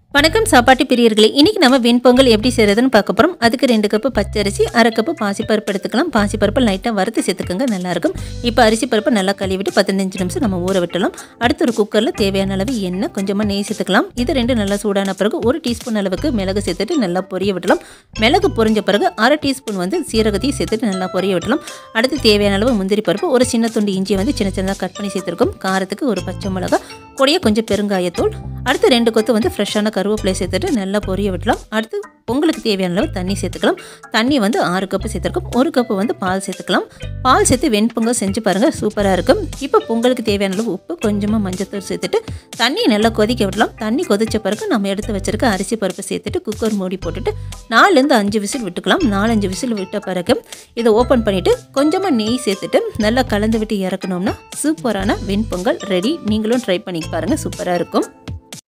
வணக்கம் சாப்பாட்டு பிரியர்களே இன்னைக்கு நம்ம வெண்பொங்கல் எப்படி செய்யறதுன்னு பார்க்க போறோம் அதுக்கு ரெண்டு கப்பு பச்சரிசி அரை கப்பு பாசிப்பருப்பு எடுத்துக்கலாம் பாசிப்பருப்பு லைட்டாக வறுத்து சேர்த்துக்கோங்க நல்லா இருக்கும் இப்போ அரிசி பருப்பை நல்லா கழுவிட்டு பதினஞ்சு நிமிஷம் நம்ம ஊற விட்டலாம் அடுத்து ஒரு குக்கரில் தேவையான அளவு எண்ணெய் கொஞ்சமாக நெய் சேர்த்துக்கலாம் இது ரெண்டு நல்லா சூடான பிறகு ஒரு டீஸ்பூன் அளவுக்கு மிளகு சேர்த்துட்டு நல்லா பொரிய விட்டலாம் மிளகு பொரிஞ்ச பிறகு அரை டீஸ்பூன் வந்து சீரகத்தையும் சேர்த்துட்டு நல்லா பொரிய விட்டலாம் அடுத்து தேவையான அளவு முந்திரி பருப்பு ஒரு சின்ன துண்டு இஞ்சியை வந்து சின்ன சின்னதாக கட் பண்ணி சேர்த்துருக்கோம் காரத்துக்கு ஒரு பச்சை மிளகா கூடயே கொஞ்சம் பெருங்காயத்தூள் அடுத்து ரெண்டு கொத்து வந்து ஃப்ரெஷ்ஷான கருவேப்பிலை சேர்த்துட்டு நல்லா பொரிய விடலாம் அடுத்து பொங்கலுக்கு தேவையான அளவு தண்ணி சேர்த்துக்கலாம் தண்ணி வந்து ஆறு கப்பு சேர்த்துருக்கோம் ஒரு கப்பு வந்து பால் சேர்த்துக்கலாம் பால் சேர்த்து வெண்பொங்கல் செஞ்சு பாருங்கள் சூப்பராக இருக்கும் இப்போ பொங்கலுக்கு தேவையான அளவு உப்பு கொஞ்சமாக மஞ்சத்தூள் சேர்த்துட்டு தண்ணி நல்லா கொதிக்க விடலாம் தண்ணி கொதிச்ச பிறகு நம்ம எடுத்து வச்சிருக்க அரிசி பருப்பு சேர்த்துட்டு குக்கர் மூடி போட்டுட்டு நாலுலேருந்து அஞ்சு விசில் விட்டுக்கலாம் நாலஞ்சு விசில் விட்ட பிறகு இதை ஓப்பன் பண்ணிவிட்டு கொஞ்சமாக நெய் சேர்த்துட்டு நல்லா கலந்து விட்டு இறக்கணும்னா சூப்பரான வெண்பொங்கல் ரெடி நீங்களும் ட்ரை பண்ணி பாருங்கள் சூப்பராக இருக்கும்